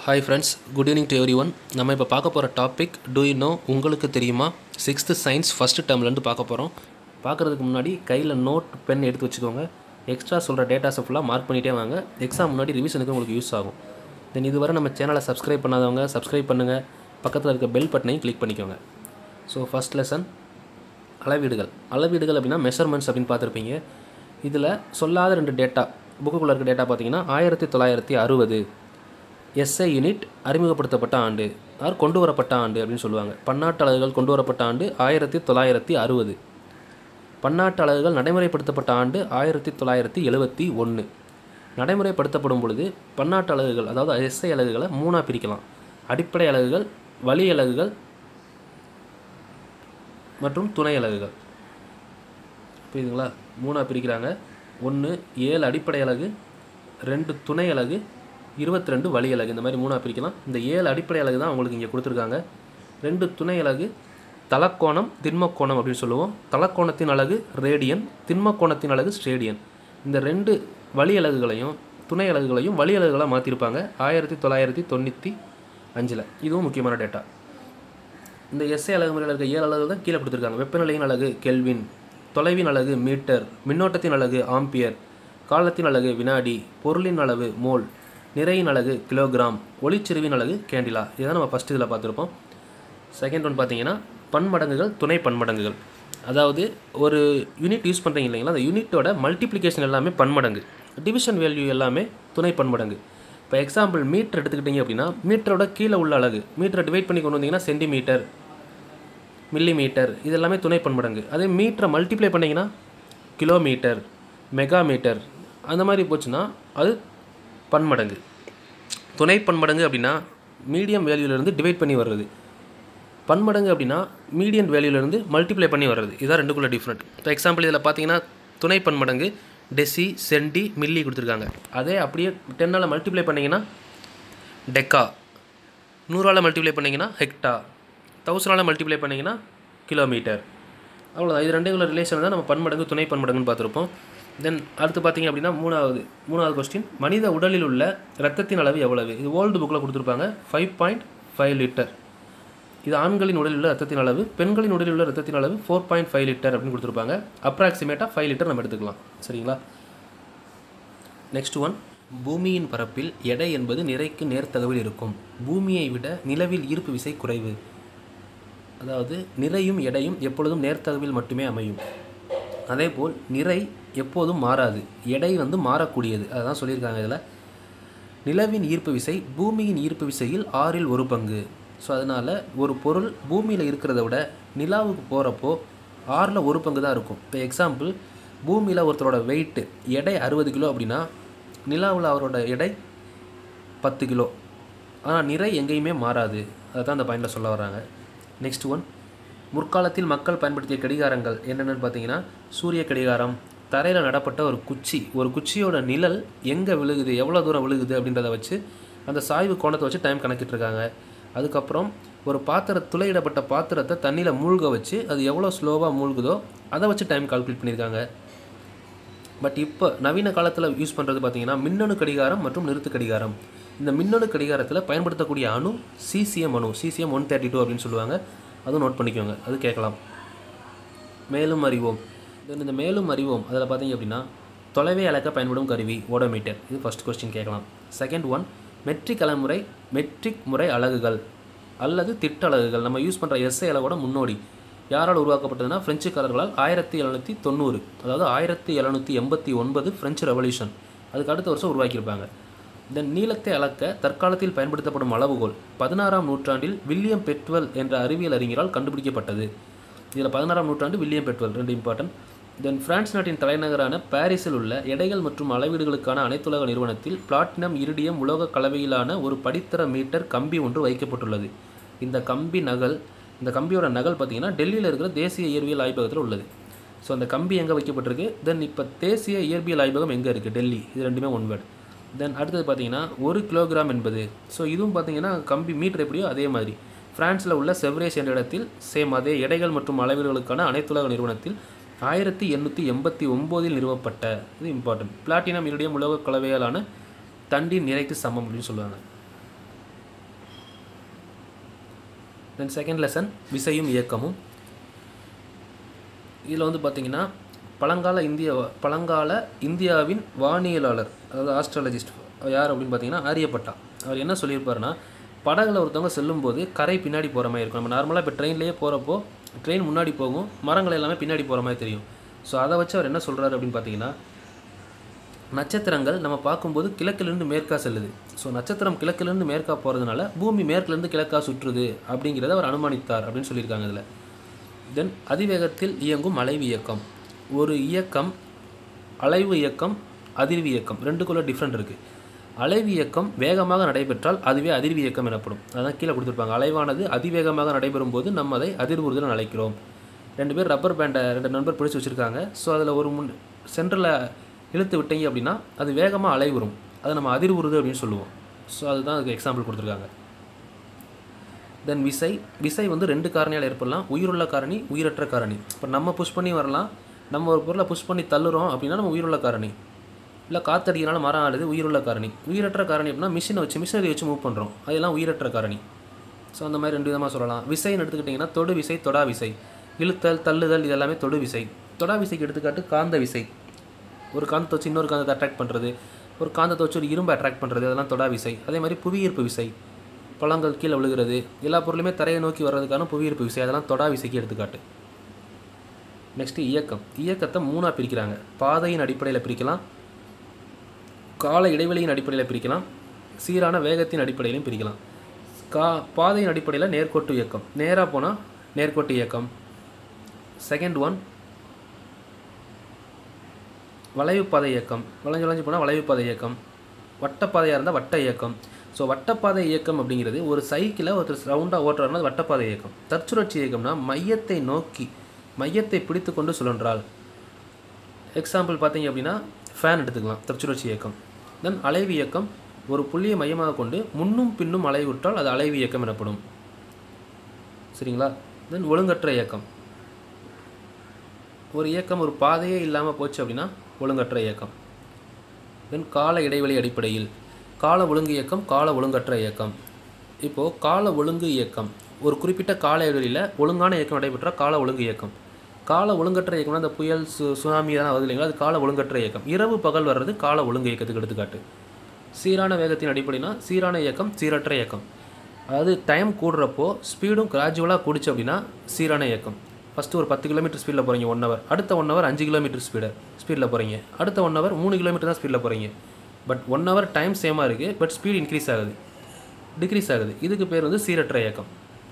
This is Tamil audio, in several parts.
hi friends good evening to everyone நம்ம இப்போ பார்க்க போகிற டாபிக் டூ யூ நோ உங்களுக்கு தெரியுமா சிக்ஸ்த்து சயின்ஸ் ஃபஸ்ட்டு டேர்ம்லேருந்து பார்க்க போகிறோம் பார்க்குறதுக்கு முன்னாடி கையில் நோட் பென் எடுத்து வச்சுக்கோங்க எக்ஸ்ட்ரா சொல்கிற டேட்டாஸை ஃபுல்லாக மார்க் பண்ணிகிட்டே வாங்க எக்ஸாம் முன்னாடி ரிவிஷனுக்கு உங்களுக்கு யூஸ் ஆகும் தென் இதுவரை நம்ம சேனலை சப்ஸ்கிரைப் பண்ணாதவங்க சப்ஸ்கிரைப் பண்ணுங்கள் பக்கத்தில் இருக்க பெல் பட்டனையும் கிளிக் பண்ணிக்கோங்க ஸோ ஃபஸ்ட் லெசன் அளவீடுகள் அளவீடுகள் அப்படின்னா மெஷர்மெண்ட்ஸ் அப்படின்னு பார்த்துருப்பீங்க இதில் சொல்லாத ரெண்டு டேட்டா புக்குக்குள்ளே இருக்க டேட்டா பார்த்தீங்கன்னா ஆயிரத்தி தொள்ளாயிரத்தி அறுபது எஸ்ஐ யூனிட் அறிமுகப்படுத்தப்பட்ட ஆண்டு ஆர் கொண்டு வரப்பட்ட ஆண்டு அப்படின்னு சொல்லுவாங்க பன்னாட்டு அலகுகள் கொண்டு வரப்பட்ட ஆண்டு ஆயிரத்தி தொள்ளாயிரத்தி அறுபது பன்னாட்டு அலகுகள் நடைமுறைப்படுத்தப்பட்ட ஆண்டு ஆயிரத்தி தொள்ளாயிரத்தி எழுபத்தி ஒன்று நடைமுறைப்படுத்தப்படும் பொழுது பன்னாட்டு அலகுகள் அதாவது எஸ்ஐ அலகுகளை மூணாக பிரிக்கலாம் அடிப்படை அலகுகள் வழி அலகுகள் மற்றும் துணை அலகுகள் புரியுதுங்களா மூணாக பிரிக்கிறாங்க ஒன்று ஏழு அடிப்படை அலகு ரெண்டு துணை அலகு இருபத்தி ரெண்டு வழி அலகு இந்த மாதிரி மூணாக பிரிக்கலாம் இந்த ஏழு அடிப்படை அலகு தான் உங்களுக்கு இங்கே கொடுத்துருக்காங்க ரெண்டு துணை அலகு தலக்கோணம் திண்மக்கோணம் அப்படின்னு சொல்லுவோம் தலக்கோணத்தின் அலகு ரேடியன் திண்மக்கோணத்தின் அலகு ஸ்டேடியன் இந்த ரெண்டு வழி அலகுகளையும் துணை அலகுகளையும் வழி அலகுகளாக மாற்றிருப்பாங்க ஆயிரத்தி தொள்ளாயிரத்தி தொண்ணூற்றி அஞ்சில் இதுவும் முக்கியமான டேட்டா இந்த எஸ்ஐ அலகு முறையில் இருக்க ஏழு அலகு தான் கீழே கொடுத்துருக்காங்க வெப்பநிலையின் அலகு கெல்வின் தொலைவின் அலகு மீட்டர் மின்னோட்டத்தின் அலகு ஆம்பியர் காலத்தின் அலகு வினாடி பொருளின் அளவு மோல் நிறையின் அலகு கிலோகிராம் ஒளிச்செறிவின் அலகு கேண்டிலா இதான் நம்ம ஃபஸ்ட் இதில் பார்த்துருப்போம் செகண்ட் ஒன் பார்த்தீங்கன்னா பன்மடங்குகள் துணை பன்மடங்குகள் அதாவது ஒரு யூனிட் யூஸ் பண்ணுறீங்க இல்லைங்களா அந்த யூனிட்டோட மல்டிப்ளிகேஷன் எல்லாமே பன்மடங்கு டிவிஷன் வேல்யூ எல்லாமே துணை பன்மடங்கு இப்போ எக்ஸாம்பிள் மீட்டர் எடுத்துக்கிட்டிங்க அப்படின்னா மீட்டரோட கீழே உள்ள அலகு மீட்டரை டிவைட் பண்ணி கொண்டு வந்தீங்கன்னா சென்டிமீட்டர் மில்லி மீட்டர் இது எல்லாமே துணை பன்மடங்கு அதே மீட்டரை மல்டிப்ளை பண்ணிங்கன்னா கிலோமீட்டர் மெகா மீட்டர் அந்த மாதிரி போச்சுன்னா அது பன்மடங்கு துணை பன்மடங்கு அப்படின்னா மீடியம் வேல்யூலேருந்து டிவைட் பண்ணி வர்றது பன்மடங்கு அப்படின்னா மீடியன் வேல்யூலேருந்து மல்டிப்ளை பண்ணி வர்றது இதான் ரெண்டுக்குள்ள டிஃப்ரெண்ட் இப்போ எக்ஸாம்பிள் இதில் பார்த்தீங்கன்னா துணை பன்மடங்கு டெசி சென்டி மில்லி கொடுத்துருக்காங்க அதே அப்படியே டென்னால் மல்டிப்ளை பண்ணிங்கன்னா டெக்கா நூறால் மல்டிப்ளை பண்ணிங்கன்னா ஹெக்டா தௌசண்டால் மல்டிப்ளை பண்ணிங்கன்னா கிலோமீட்டர் அவ்வளோதான் இது ரெண்டுக்குள்ள ரிலேஷன் தான் நம்ம பன்மடங்கு துணை பன்மடங்குன்னு பார்த்துருப்போம் தென் அடுத்து பார்த்தீங்க அப்படின்னா மூணாவது மூணாவது கொஸ்டின் மனித உடலில் உள்ள ரத்தத்தின் அளவு எவ்வளவு இது ஓல்டு புக்கில் கொடுத்துருப்பாங்க ஃபைவ் பாயிண்ட் ஃபைவ் லிட்டர் இது ஆண்களின் உடலில் உள்ள ரத்தத்தின் அளவு பெண்களின் உடலில் உள்ள ரத்தத்தின் அளவு ஃபோர் பாயிண்ட் ஃபைவ் லிட்டர் அப்படின்னு கொடுத்துருப்பாங்க அப்ராக்சிமேட்டாக ஃபைவ் லிட்டர் நம்ம எடுத்துக்கலாம் சரிங்களா நெக்ஸ்ட் ஒன் பூமியின் பரப்பில் எடை என்பது நிறைக்கு நேர்த்தகவில் இருக்கும் பூமியை விட நிலவில் ஈர்ப்பு விசை குறைவு அதாவது நிறையும் எடையும் எப்பொழுதும் நேர்த்தகவில் மட்டுமே அமையும் அதேபோல் நிறை எப்போதும் மாறாது எடை வந்து மாறக்கூடியது அதான் சொல்லியிருக்காங்க இதில் நிலவின் ஈர்ப்பு விசை பூமியின் ஈர்ப்பு விசையில் ஆறில் ஒரு பங்கு ஸோ அதனால் ஒரு பொருள் பூமியில் இருக்கிறத விட நிலாவுக்கு போகிறப்போ ஆறில் ஒரு பங்கு தான் இருக்கும் இப்போ எக்ஸாம்பிள் பூமியில் ஒருத்தரோட வெயிட்டு எடை அறுபது கிலோ அப்படின்னா நிலாவில் அவரோட எடை பத்து கிலோ ஆனால் நிறை எங்கேயுமே மாறாது அதை தான் அந்த பாயிண்டில் சொல்ல வராங்க நெக்ஸ்ட் ஒன் முற்காலத்தில் மக்கள் பயன்படுத்திய கடிகாரங்கள் என்னென்னு பார்த்தீங்கன்னா சூரிய கடிகாரம் தரையில் நடப்பட்ட ஒரு குச்சி ஒரு குச்சியோட நிழல் எங்கே விழுகுது எவ்வளோ தூரம் விழுகுது அப்படின்றத வச்சு அந்த சாய்வு கோணத்தை வச்சு டைம் கணக்கிட்டுருக்காங்க அதுக்கப்புறம் ஒரு பாத்திர துளையிடப்பட்ட பாத்திரத்தை தண்ணியில் மூழ்க வச்சு அது எவ்வளோ ஸ்லோவாக மூழ்குதோ அதை வச்சு டைம் கால்குலேட் பண்ணியிருக்காங்க பட் இப்போ நவீன காலத்தில் யூஸ் பண்ணுறது பார்த்தீங்கன்னா மின்னணு கடிகாரம் மற்றும் நிறுத்து கடிகாரம் இந்த மின்னணு கடிகாரத்தில் பயன்படுத்தக்கூடிய அணு சிசிஎம் அணு சிசிஎம் ஒன் தேர்ட்டி டூ அப்படின்னு சொல்லுவாங்க அதுவும் நோட் பண்ணிக்கோங்க அது கேட்கலாம் மேலும் அறிவோம் தென் இந்த மேலும் அறிவோம் அதில் பார்த்தீங்க அப்படின்னா தொலைவை அளக்க பயன்படும் கருவி ஓடோமீட்டர் இது ஃபஸ்ட் கொஸ்டின் கேட்கலாம் செகண்ட் ஒன் மெட்ரிக் அலமுறை மெட்ரிக் முறை அலகுகள் அல்லது திட்ட அலகுகள் நம்ம யூஸ் பண்ணுற எஸ்ஐ அலகோட முன்னோடி யாரால் உருவாக்கப்பட்டதுன்னா பிரெஞ்சுக்காரர்களால் ஆயிரத்தி எழுநூற்றி தொண்ணூறு அதாவது ஆயிரத்தி எழுநூற்றி எண்பத்தி ஒன்பது ஃப்ரெஞ்சு ரெவல்யூஷன் அதுக்கு அடுத்த வருஷம் உருவாக்கியிருப்பாங்க இந்த நீளத்தை அளக்க தற்காலத்தில் பயன்படுத்தப்படும் அளவுகோல் பதினாறாம் நூற்றாண்டில் வில்லியம் பெட்வெல் என்ற அறிவியல் அறிஞரால் கண்டுபிடிக்கப்பட்டது இதில் பதினாறாம் நூற்றாண்டு வில்லியம் பெட்வெல் ரெண்டு இம்பார்ட்டன்ட் தென் பிரான்ஸ் நாட்டின் தலைநகரான பாரிஸில் உள்ள எடைகள் மற்றும் அளவீடுகளுக்கான அனைத்துலக நிறுவனத்தில் பிளாட்டினம் இரிடியம் உலோக கலவையிலான ஒரு படித்தர மீட்டர் கம்பி ஒன்று வைக்கப்பட்டுள்ளது இந்த கம்பி நகல் இந்த கம்பியோட நகல் பார்த்தீங்கன்னா டெல்லியில் இருக்கிற தேசிய இயற்பியல் ஆய்வகத்தில் உள்ளது ஸோ அந்த கம்பி எங்கே வைக்கப்பட்டிருக்கு தென் இப்போ தேசிய இயற்பியல் ஆய்வகம் எங்கே இருக்குது டெல்லி இது ரெண்டுமே ஒன் வேர்டு தென் அடுத்தது பார்த்தீங்கன்னா ஒரு கிலோகிராம் என்பது ஸோ இதுவும் பார்த்தீங்கன்னா கம்பி மீட்டர் எப்படியோ அதே மாதிரி ஃப்ரான்ஸில் உள்ள செவ்ரேஸ் என்ற இடத்தில் சேம் அதே எடைகள் மற்றும் அளவீடுகளுக்கான அனைத்துலக நிறுவனத்தில் ஆயிரத்தி எண்ணூற்றி எண்பத்தி ஒம்போதில் நிறுவப்பட்ட இது இம்பார்ட்டன்ட் பிளாட்டினம் இரிடியம் உலோக கலவையாலான தண்டின் நிறைக்கு சமம் அப்படின்னு சொல்லுவாங்க தென் செகண்ட் லெசன் விசையும் இயக்கமும் இதில் வந்து பார்த்தீங்கன்னா பழங்கால இந்திய பழங்கால இந்தியாவின் வானியலாளர் அதாவது ஆஸ்ட்ராலஜிஸ்ட் யார் அப்படின்னு பார்த்தீங்கன்னா ஆரியப்பட்டா அவர் என்ன சொல்லியிருப்பாருன்னா படகுல ஒருத்தவங்க செல்லும்போது கரை பின்னாடி போகிற மாதிரி இருக்கும் நம்ம நார்மலாக இப்போ ட்ரெயின்லேயே போகிறப்போ ட்ரெயின் முன்னாடி போகும் மரங்கள் எல்லாமே பின்னாடி போகிற மாதிரி தெரியும் ஸோ அதை வச்சு அவர் என்ன சொல்கிறாரு அப்படின்னு பார்த்தீங்கன்னா நட்சத்திரங்கள் நம்ம பார்க்கும்போது கிழக்கிலிருந்து மேற்கா செல்லுது ஸோ நட்சத்திரம் கிழக்கிலிருந்து மேற்கா போகிறதுனால பூமி மேற்கிலிருந்து கிழக்கா சுற்றுது அப்படிங்கிறத அவர் அனுமானித்தார் அப்படின்னு சொல்லியிருக்காங்க இதில் தென் அதிவேகத்தில் இயங்கும் அலைவு இயக்கம் ஒரு இயக்கம் அலைவு இயக்கம் அதிர்வு இயக்கம் ரெண்டுக்குள்ள டிஃப்ரெண்ட் இருக்குது அலைவு இயக்கம் வேகமாக நடைபெற்றால் அதுவே அதிர்வு இயக்கம் எனப்படும் அதான் கீழே கொடுத்துருப்பாங்க அலைவானது அதிவேகமாக நடைபெறும் போது நம்ம அதை அதிர்வுறுதல் அழைக்கிறோம் ரெண்டு பேர் ரப்பர் பேண்டை ரெண்டு நண்பர் பிடிச்சி வச்சுருக்காங்க ஸோ அதில் ஒரு முன் சென்டரில் இழுத்து விட்டீங்க அப்படின்னா அது வேகமாக அலைவுறும் அதை நம்ம அதிர்வுறுது அப்படின்னு சொல்லுவோம் ஸோ அதுதான் அதுக்கு எக்ஸாம்பிள் கொடுத்துருக்காங்க தென் விசை விசை வந்து ரெண்டு காரணியால் ஏற்படலாம் உயிருள்ள காரணி உயிரற்ற காரணி இப்போ நம்ம புஷ் பண்ணி வரலாம் நம்ம ஒரு பொருளை புஷ் பண்ணி தள்ளுறோம் அப்படின்னா நம்ம உயிருள்ள காரணி இல்லை காத்தடிக்கிறனால மரம் ஆடுது உயிருள்ள காரணி உயிரற்ற காரணி அப்படின்னா மிஷினை வச்சு மிஷினரி வச்சு மூவ் பண்ணுறோம் அதெல்லாம் உயிரற்ற காரணி ஸோ அந்த மாதிரி ரெண்டு விதமாக சொல்லலாம் விசைன்னு எடுத்துக்கிட்டிங்கன்னா தொடு விசை தொடா விசை இழுத்தல் தள்ளுதல் இதெல்லாமே தொடு விசை தொடா விசைக்கு எடுத்துக்காட்டு காந்த விசை ஒரு காந்தத்தை வச்சு இன்னொரு காந்தத்தை அட்ராக்ட் பண்ணுறது ஒரு காந்தத்தை வச்சு ஒரு இரும்பை அட்ராக்ட் பண்ணுறது அதெல்லாம் தொடா விசை அதே மாதிரி புவியீர்ப்பு விசை பழங்கள் கீழே விழுகிறது எல்லா பொருளுமே தரையை நோக்கி வர்றதுக்கான புவியீர்ப்பு விசை அதெல்லாம் தொடா விசைக்கு எடுத்துக்காட்டு நெக்ஸ்ட்டு இயக்கம் இயக்கத்தை மூணாக பிரிக்கிறாங்க பாதையின் அடிப்படையில் பிரிக்கலாம் கால இடைவெளியின் அடிப்படையில் பிரிக்கலாம் சீரான வேகத்தின் அடிப்படையிலும் பிரிக்கலாம் கா பாதையின் அடிப்படையில் நேர்கோட்டு இயக்கம் நேராக போனால் நேர்கோட்டு இயக்கம் செகண்ட் ஒன் வளைவு பாதை இயக்கம் வளைஞ்சு வளைஞ்சு போனால் வளைவு பாதை இயக்கம் வட்டப்பாதையாக இருந்தால் வட்ட இயக்கம் ஸோ வட்டப்பாதை இயக்கம் அப்படிங்கிறது ஒரு சைக்கிளை ஒருத்தர் ரவுண்டாக ஓட்டுறாருன்னா அது வட்டப்பாதை இயக்கம் தற்சுழற்சி இயக்கம்னா மையத்தை நோக்கி மையத்தை பிடித்து கொண்டு சுழன்றால் எக்ஸாம்பிள் பார்த்தீங்க அப்படின்னா ஃபேன் எடுத்துக்கலாம் தற்சுழற்சி இயக்கம் தென் அலைவு இயக்கம் ஒரு புள்ளியை மையமாக கொண்டு முன்னும் பின்னும் அலைவுற்றால் அது அலைவு இயக்கம் எனப்படும் சரிங்களா தென் ஒழுங்கற்ற இயக்கம் ஒரு இயக்கம் ஒரு பாதையே இல்லாமல் போச்சு அப்படின்னா ஒழுங்கற்ற இயக்கம் தென் கால இடைவெளி அடிப்படையில் கால ஒழுங்கு இயக்கம் கால ஒழுங்கற்ற இயக்கம் இப்போது கால ஒழுங்கு இயக்கம் ஒரு குறிப்பிட்ட கால இடைவெளியில் ஒழுங்கான இயக்கம் நடைபெற்றால் கால ஒழுங்கு இயக்கம் கால ஒழுங்கற்ற இயக்கம்னா அந்த புயல் சு சுனாமி இதெல்லாம் வருது இல்லைங்களா அது கால ஒழுங்கற்ற இயக்கம் இரவு பகல் வர்றது கால ஒழுங்கு இயக்கத்துக்கு எடுத்துக்காட்டு சீரான வேகத்தின் அடிப்படைனா சீரான இயக்கம் சீரற்ற இயக்கம் அதாவது டைம் கூடுறப்போ ஸ்பீடும் கிராஜுவலாக கூடிச்சு அப்படின்னா சீரான இயக்கம் ஃபஸ்ட்டு ஒரு பத்து கிலோமீட்டர் ஸ்பீடில் போகிறீங்க ஒன் ஹவர் அடுத்த ஒன் ஹவர் அஞ்சு கிலோமீட்டர் ஸ்பீடு ஸ்பீடில் போகிறீங்க அடுத்த ஒன் ஹவர் மூணு கிலோமீட்டர் தான் ஸ்பீடில் போகிறீங்க பட் ஒன் ஹவர் டைம் சேமாக இருக்குது பட் ஸ்பீடு இன்க்ரீஸ் ஆகுது டிக்ரீஸ் ஆகுது இதுக்கு பேர் வந்து சீரற்ற இயக்கம்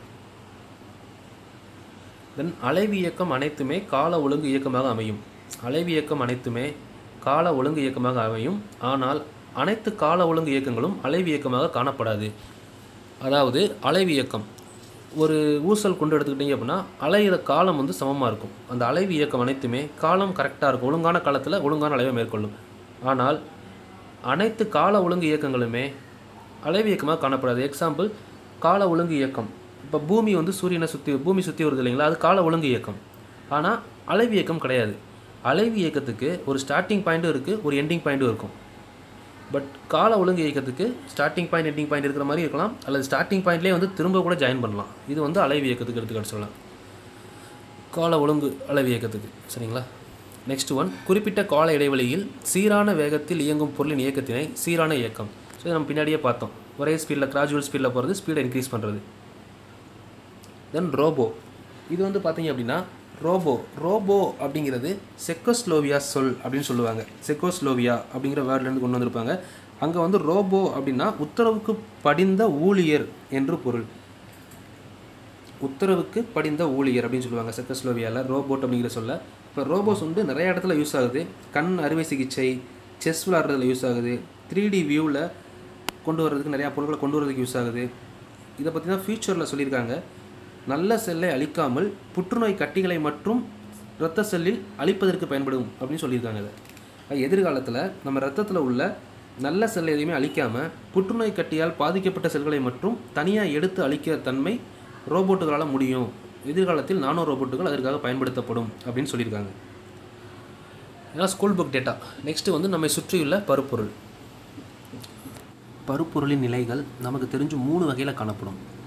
தென் அலைவு இயக்கம் அனைத்துமே கால ஒழுங்கு இயக்கமாக அமையும் அலைவு இயக்கம் அனைத்துமே கால ஒழுங்கு இயக்கமாக அமையும் ஆனால் அனைத்து கால ஒழுங்கு இயக்கங்களும் அலைவு இயக்கமாக காணப்படாது அதாவது அலைவு இயக்கம் ஒரு ஊசல் கொண்டு எடுத்துக்கிட்டிங்க அப்படின்னா அலையிற காலம் வந்து சமமாக இருக்கும் அந்த அலைவு இயக்கம் அனைத்துமே காலம் கரெக்டாக இருக்கும் ஒழுங்கான காலத்தில் ஒழுங்கான அலைவை மேற்கொள்ளும் ஆனால் அனைத்து கால ஒழுங்கு இயக்கங்களுமே அலைவு இயக்கமாக காணப்படாது எக்ஸாம்பிள் கால ஒழுங்கு இயக்கம் இப்போ பூமி வந்து சூரியனை சுற்றி பூமி சுற்றி வருது இல்லைங்களா அது கால ஒழுங்கு இயக்கம் ஆனால் அலைவு இயக்கம் கிடையாது அலைவு இயக்கத்துக்கு ஒரு ஸ்டார்டிங் பாயிண்ட்டும் இருக்குது ஒரு எண்டிங் பாயிண்ட்டும் இருக்கும் பட் கால ஒழுங்கு இயக்கத்துக்கு ஸ்டார்டிங் பாயிண்ட் எண்டிங் பாயிண்ட் இருக்கிற மாதிரி இருக்கலாம் அல்லது ஸ்டார்டிங் பாயிண்ட்லேயே வந்து திரும்ப கூட ஜாயின் பண்ணலாம் இது வந்து அலைவு இயக்கத்துக்கு எடுத்துக்கிட்டு சொல்லலாம் கால ஒழுங்கு அலைவு இயக்கத்துக்கு சரிங்களா நெக்ஸ்ட் ஒன் குறிப்பிட்ட கால இடைவெளியில் சீரான வேகத்தில் இயங்கும் பொருளின் இயக்கத்தினை சீரான இயக்கம் ஸோ இதை நம்ம பின்னாடியே பார்த்தோம் ஒரே ஸ்பீடில் கிராஜுவல் ஸ்பீடில் போகிறது ஸ்பீடை இன்க்ரீஸ் பண்ணுறது தென் ரோபோ இது வந்து பார்த்தீங்க அப்படின்னா ரோபோ ரோபோ அப்படிங்கிறது செக்கோஸ்லோவியா சொல் அப்படின்னு சொல்லுவாங்க செக்கோஸ்லோவியா அப்படிங்கிற வேர்ட்லேருந்து கொண்டு வந்திருப்பாங்க அங்கே வந்து ரோபோ அப்படின்னா உத்தரவுக்கு படிந்த ஊழியர் என்று பொருள் உத்தரவுக்கு படிந்த ஊழியர் அப்படின்னு சொல்லுவாங்க செக்கோஸ்லோவியாவில் ரோபோட் அப்படிங்கிற சொல்ல இப்போ ரோபோஸ் வந்து நிறைய இடத்துல யூஸ் ஆகுது கண் அறுவை சிகிச்சை செஸ் விளாட்றதுல யூஸ் ஆகுது த்ரீ டி வியூவில் கொண்டு வர்றதுக்கு நிறையா பொருட்களை கொண்டு வரதுக்கு யூஸ் ஆகுது இதை பற்றி தான் ஃபியூச்சரில் சொல்லியிருக்காங்க நல்ல செல்லை அழிக்காமல் புற்றுநோய் கட்டிகளை மற்றும் இரத்த செல்லில் அழிப்பதற்கு பயன்படும் அப்படின்னு சொல்லியிருக்காங்க இதை எதிர்காலத்தில் நம்ம ரத்தத்தில் உள்ள நல்ல செல்லை எதையுமே அழிக்காமல் புற்றுநோய் கட்டியால் பாதிக்கப்பட்ட செல்களை மட்டும் தனியாக எடுத்து அழிக்கிற தன்மை ரோபோட்டுகளால் முடியும் எதிர்காலத்தில் நானோ ரோபோட்டுகள் அதற்காக பயன்படுத்தப்படும் அப்படின்னு சொல்லியிருக்காங்க இதெல்லாம் ஸ்கூல் புக் டேட்டா நெக்ஸ்ட்டு வந்து நம்மை சுற்றியுள்ள பருப்பொருள் பருப்பொருளின் நிலைகள் நமக்கு தெரிஞ்சு மூணு வகையில் காணப்படும்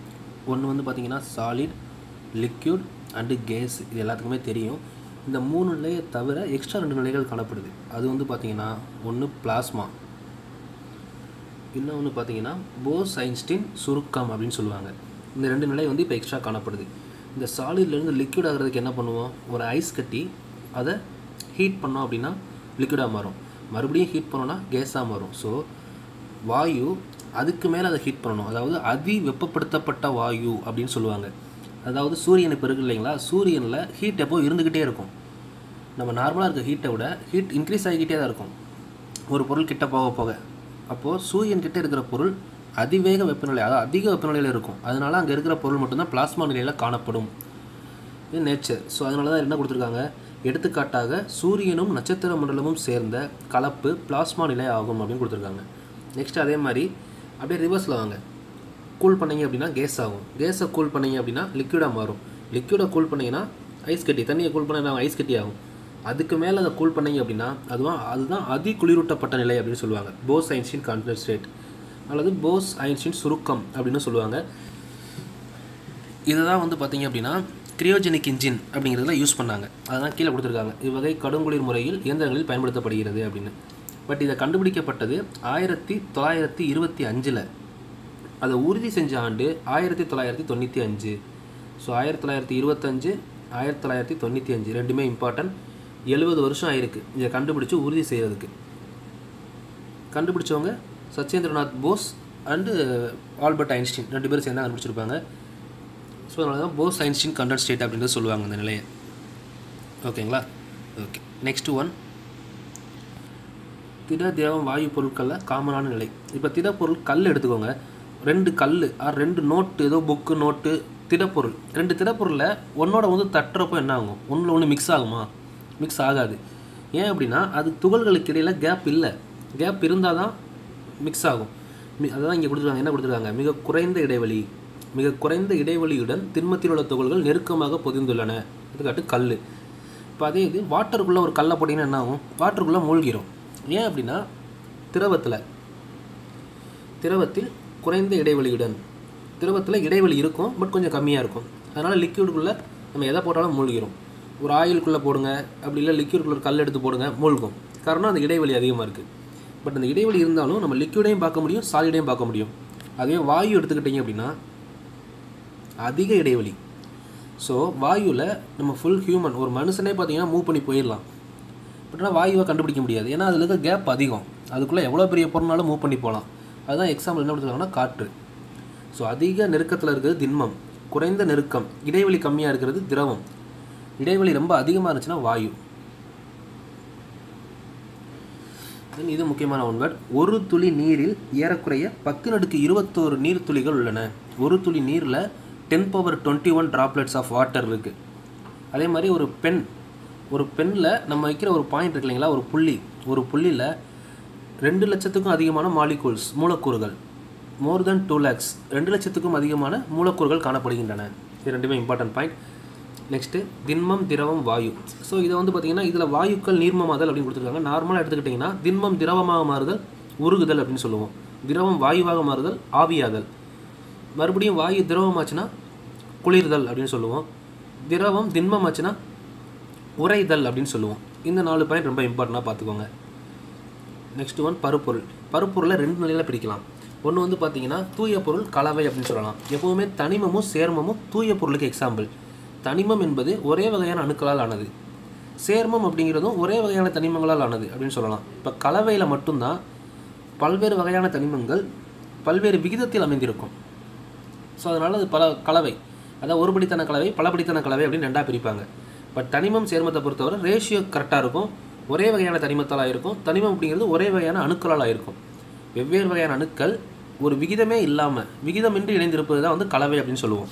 ஒன்று வந்து பார்த்தீங்கன்னா சாலிட் லிக்யூட் அண்டு கேஸ் இது எல்லாத்துக்குமே தெரியும் இந்த மூணு நிலையை தவிர எக்ஸ்ட்ரா ரெண்டு நிலைகள் காணப்படுது அது வந்து பார்த்தீங்கன்னா ஒன்று பிளாஸ்மா இன்னொன்று பார்த்தீங்கன்னா போஸ் ஐன்ஸ்டீன் சுருக்கம் அப்படின்னு சொல்லுவாங்க இந்த ரெண்டு நிலை வந்து இப்போ எக்ஸ்ட்ரா காணப்படுது இந்த சாலிட்லேருந்து லிக்விட் ஆகிறதுக்கு என்ன பண்ணுவோம் ஒரு ஐஸ் கட்டி அதை ஹீட் பண்ணோம் அப்படின்னா லிக்விடாக மாறும் மறுபடியும் ஹீட் பண்ணோன்னா கேஸாக மாறும் ஸோ வாயு அதுக்கு மேலே அதை ஹீட் பண்ணணும் அதாவது அதி வெப்பப்படுத்தப்பட்ட வாயு அப்படின்னு சொல்லுவாங்க அதாவது சூரியன் இப்போ இருக்கு இல்லைங்களா சூரியனில் ஹீட் எப்போ இருந்துக்கிட்டே இருக்கும் நம்ம நார்மலாக இருக்க ஹீட்டை விட ஹீட் இன்க்ரீஸ் ஆகிக்கிட்டே தான் இருக்கும் ஒரு பொருள் கிட்ட போக போக அப்போது சூரியன் கிட்ட இருக்கிற பொருள் அதிவேக வெப்பநிலை அதாவது அதிக வெப்பநிலையில் இருக்கும் அதனால அங்கே இருக்கிற பொருள் மட்டும்தான் பிளாஸ்மா நிலையில் காணப்படும் இது நேச்சர் ஸோ அதனால தான் என்ன கொடுத்துருக்காங்க எடுத்துக்காட்டாக சூரியனும் நட்சத்திர மண்டலமும் சேர்ந்த கலப்பு பிளாஸ்மா நிலை ஆகும் அப்படின்னு கொடுத்துருக்காங்க நெக்ஸ்ட் அதே மாதிரி அப்படியே ரிவர்ஸில் வாங்க கூல் பண்ணீங்க அப்படின்னா கேஸ் ஆகும் கேஸை கூல் பண்ணீங்க அப்படின்னா லிக்விடாக மாறும் லிக்விடை கூல் பண்ணீங்கன்னா ஐஸ் கட்டி தண்ணியை கூல் பண்ண ஐஸ் கட்டி ஆகும் அதுக்கு மேலே அதை கூல் பண்ணீங்க அப்படின்னா அதுதான் அதுதான் அதி குளிரூட்டப்பட்ட நிலை அப்படின்னு சொல்லுவாங்க போஸ் ஐன்ஸ்டீன் கான்சன்ட்ரேட் அல்லது போஸ் ஐன்ஸ்டீன் சுருக்கம் அப்படின்னு சொல்லுவாங்க இதை தான் வந்து பார்த்தீங்க அப்படின்னா கிரியோஜெனிக் இன்ஜின் அப்படிங்கிறதுல யூஸ் பண்ணாங்க அதான் கீழே கொடுத்துருக்காங்க இவ்வகை கடுங்குளிர் முறையில் இயந்திரங்களில் பயன்படுத்தப்படுகிறது அப்படின்னு பட் இதை கண்டுபிடிக்கப்பட்டது ஆயிரத்தி தொள்ளாயிரத்தி இருபத்தி அஞ்சில் அதை உறுதி செஞ்ச ஆண்டு ஆயிரத்தி தொள்ளாயிரத்தி தொண்ணூற்றி அஞ்சு ஸோ ஆயிரத்தி தொள்ளாயிரத்தி இருபத்தஞ்சு ஆயிரத்தி தொள்ளாயிரத்தி தொண்ணூற்றி அஞ்சு ரெண்டுமே இம்பார்ட்டன்ட் எழுபது வருஷம் ஆயிருக்கு இதை கண்டுபிடிச்சு உறுதி செய்கிறதுக்கு கண்டுபிடிச்சவங்க Satyendranath Bose and Albert Einstein ரெண்டு பேரும் சேர்ந்து கண்டுபிடிச்சிருப்பாங்க ஸோ அதனால தான் போஸ் ஐன்ஸ்டீன் கண்டென்ட் ஸ்டேட் அப்படின்றது சொல்லுவாங்க அந்த நிலையை ஓகேங்களா ஓகே நெக்ஸ்ட் ஒன் திட திரவம் வாயு பொருட்களில் காமனான நிலை இப்போ திடப்பொருள் கல் எடுத்துக்கோங்க ரெண்டு கல் ஆர் ரெண்டு நோட்டு ஏதோ புக்கு நோட்டு திடப்பொருள் ரெண்டு திடப்பொருளில் ஒன்றோட வந்து தட்டுறப்போ என்ன ஆகும் ஒன்றில் ஒன்று மிக்ஸ் ஆகுமா மிக்ஸ் ஆகாது ஏன் அப்படின்னா அது துகள்களுக்கு இடையில் கேப் இல்லை கேப் இருந்தால் தான் மிக்ஸ் ஆகும் மி அதான் இங்கே கொடுத்துருக்காங்க என்ன கொடுத்துருக்காங்க மிக குறைந்த இடைவெளி மிக குறைந்த இடைவெளியுடன் திண்மத்தில் உள்ள துகள்கள் நெருக்கமாக பொதிந்துள்ளன எடுத்துக்காட்டு கல் இப்போ அதே இது வாட்டருக்குள்ளே ஒரு கல்லை போட்டிங்கன்னா என்ன ஆகும் வாட்டருக்குள்ளே மூழ்கிரும் ஏன் அப்படின்னா திரவத்தில் திரவத்தில் குறைந்த இடைவெளியுடன் திரவத்தில் இடைவெளி இருக்கும் பட் கொஞ்சம் கம்மியாக இருக்கும் அதனால் லிக்யூடுக்குள்ளே நம்ம எதை போட்டாலும் மூழ்கிரும் ஒரு ஆயிலுக்குள்ளே போடுங்க அப்படி இல்லை லிக்யூடுக்குள்ள ஒரு கல் எடுத்து போடுங்க மூழ்கும் காரணம் அந்த இடைவெளி அதிகமாக இருக்குது பட் அந்த இடைவெளி இருந்தாலும் நம்ம லிக்யூடையும் பார்க்க முடியும் சாலிடையும் பார்க்க முடியும் அதுவே வாயு எடுத்துக்கிட்டிங்க அப்படின்னா அதிக இடைவெளி ஸோ வாயுவில் நம்ம ஃபுல் ஹியூமன் ஒரு மனுஷனே பார்த்தீங்கன்னா மூவ் பண்ணி போயிடலாம் பட் ஆனால் வாயுவை கண்டுபிடிக்க முடியாது ஏன்னா அதில் இருக்க கேப் அதிகம் அதுக்குள்ளே எவ்வளோ பெரிய பொருள்னாலும் மூவ் பண்ணி போகலாம் அதுதான் எக்ஸாம்பிள் என்ன கொடுத்துருக்காங்கன்னா காற்று ஸோ அதிக நெருக்கத்தில் இருக்கிறது திண்மம் குறைந்த நெருக்கம் இடைவெளி கம்மியாக இருக்கிறது திரவம் இடைவெளி ரொம்ப அதிகமாக இருந்துச்சுன்னா வாயு Then இது முக்கியமான ஒன்வர் ஒரு துளி நீரில் ஏறக்குறைய பத்து நடுக்கு இருபத்தோரு நீர் துளிகள் உள்ளன ஒரு துளி நீரில் ten power twenty one droplets of water இருக்குது அதே மாதிரி ஒரு பென் ஒரு பென்னில் நம்ம வைக்கிற ஒரு பாயிண்ட் இருக்கு இல்லைங்களா ஒரு புள்ளி ஒரு புள்ளியில் ரெண்டு லட்சத்துக்கும் அதிகமான மாலிகூல்ஸ் மூலக்கூறுகள் மோர் தென் டூ லேக்ஸ் ரெண்டு லட்சத்துக்கும் அதிகமான மூலக்கூறுகள் காணப்படுகின்றன இது ரெண்டுமே இம்பார்ட்டன்ட் பாயிண்ட் நெக்ஸ்ட்டு திண்மம் திரவம் வாயு ஸோ இதை வந்து பார்த்தீங்கன்னா இதில் வாயுக்கள் நீர்மமாதல் அப்படின்னு கொடுத்துருக்காங்க நார்மலாக எடுத்துக்கிட்டிங்கன்னா திண்மம் திரவமாக மாறுதல் உருகுதல் அப்படின்னு சொல்லுவோம் திரவம் வாயுவாக மாறுதல் ஆவியாதல் மறுபடியும் வாயு திரவமாச்சுன்னா குளிர்தல் அப்படின்னு சொல்லுவோம் திரவம் திண்மம் ஆச்சுன்னா உறைதல் அப்படின்னு சொல்லுவோம் இந்த நாலு பாயிண்ட் ரொம்ப இம்பார்ட்டண்ட்டாக பார்த்துக்கோங்க நெக்ஸ்ட் ஒன் பருப்பொருள் பருப்பொருளை ரெண்டு நிலையில் பிரிக்கலாம் ஒன்று வந்து பார்த்தீங்கன்னா தூய பொருள் கலவை அப்படின்னு சொல்லலாம் எப்போவுமே தனிமமும் சேர்மமும் தூய பொருளுக்கு எக்ஸாம்பிள் தனிமம் என்பது ஒரே வகையான அணுக்களால் ஆனது சேர்மம் அப்படிங்கிறதும் ஒரே வகையான தனிமங்களால் ஆனது அப்படின்னு சொல்லலாம் இப்போ கலவையில் மட்டும்தான் பல்வேறு வகையான தனிமங்கள் பல்வேறு விகிதத்தில் அமைந்திருக்கும் ஸோ அதனால் அது பல கலவை அதாவது ஒருபடித்தன கலவை பலபடித்தன கலவை அப்படின்னு ரெண்டாக பிரிப்பாங்க பட் தனிமம் சேர்மத்தை பொறுத்தவரை ரேஷியோ கரெக்டாக இருக்கும் ஒரே வகையான தனிமத்தால் இருக்கும் தனிமம் அப்படிங்கிறது ஒரே வகையான அணுக்களால் இருக்கும் வெவ்வேறு வகையான அணுக்கள் ஒரு விகிதமே இல்லாமல் விகிதமின்றி இணைந்திருப்பது தான் வந்து கலவை அப்படின்னு சொல்லுவோம்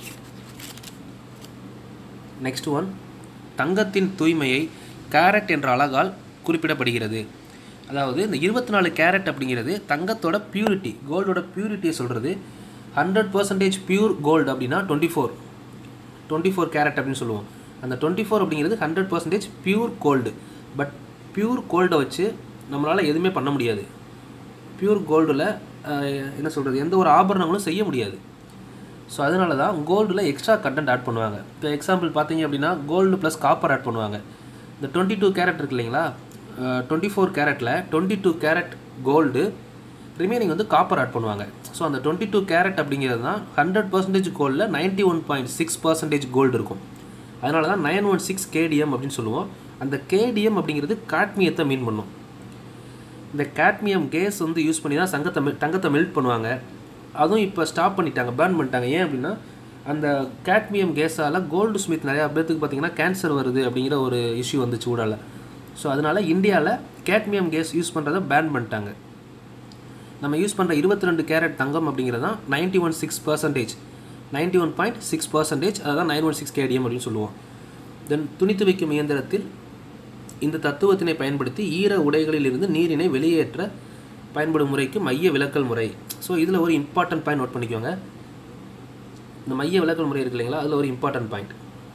நெக்ஸ்ட் ஒன் தங்கத்தின் தூய்மையை கேரட் என்ற அழகால் குறிப்பிடப்படுகிறது அதாவது இந்த இருபத்தி நாலு கேரட் அப்படிங்கிறது தங்கத்தோட பியூரிட்டி கோல்டோட பியூரிட்டியை சொல்கிறது ஹண்ட்ரட் பர்சன்டேஜ் பியூர் கோல்டு அப்படின்னா twenty four twenty four carat அப்படின்னு சொல்லுவோம் அந்த டுவெண்ட்டி ஃபோர் அப்படிங்கிறது hundred percentage pure gold but pure கோல்டை வச்சு நம்மளால் எதுவுமே பண்ண முடியாது பியூர் கோல்டில் என்ன சொல்கிறது எந்த ஒரு ஆபரணங்களும் செய்ய முடியாது ஸோ அதனால தான் கோல்டில் எக்ஸ்ட்ரா கண்டென்ட் ஆட் பண்ணுவாங்க இப்போ எக்ஸாம்பிள் பார்த்தீங்க அப்படின்னா கோல்டு ப்ளஸ் காப்பர் ஆட் பண்ணுவாங்க இந்த டுவெண்ட்டி டூ கேரட் இருக்கு இல்லைங்களா டுவெண்ட்டி ஃபோர் கேரட்டில் twenty two carat gold remaining வந்து காப்பர் ஆட் பண்ணுவாங்க ஸோ அந்த டுவெண்ட்டி டூ கேரட் அப்படிங்கிறது தான் ஹண்ட்ரட் பர்சன்டேஜ் கோல்டில் ninety one point six percentage gold இருக்கும் அதனால தான் நைன் ஒன் சிக்ஸ் கேடிஎம் அப்படின்னு சொல்லுவோம் அந்த கேடிஎம் அப்படிங்கிறது காட்மியத்தை மீன் பண்ணும் இந்த காட்மியம் கேஸ் வந்து யூஸ் பண்ணி தான் சங்கத்தை மெல் தங்கத்தை மெல்ட் பண்ணுவாங்க அதுவும் இப்போ ஸ்டாப் பண்ணிட்டாங்க பேன் பண்ணிட்டாங்க ஏன் அப்படின்னா அந்த காட்மியம் கேஸால் கோல்டு ஸ்மித் நிறையா பேர்த்துக்கு பார்த்தீங்கன்னா கேன்சர் வருது அப்படிங்கிற ஒரு இஷ்யூ வந்துச்சு ஊடால ஸோ அதனால் இந்தியாவில் கேட்மியம் கேஸ் யூஸ் பண்ணுறதை பேன் பண்ணிட்டாங்க நம்ம யூஸ் பண்ணுற இருபத்தி ரெண்டு கேரட் தங்கம் அப்படிங்கிறது தான் ninety one six percentage ninety one point six percentage அதான் நைன் ஒன் சிக்ஸ் கேடிஎம் அப்படின்னு சொல்லுவோம் தென் துணி துவைக்கும் இயந்திரத்தில் இந்த தத்துவத்தினை பயன்படுத்தி ஈர உடைகளில் இருந்து நீரினை வெளியேற்ற பயன்படும் முறைக்கு மைய விலக்கல் முறை ஸோ இதில் ஒரு இம்பார்ட்டன்ட் பாயிண்ட் நோட் பண்ணிக்கோங்க இந்த மைய விலக்கல் முறை இருக்கு இல்லைங்களா அதில் ஒரு இம்பார்ட்டன்ட் பாயிண்ட்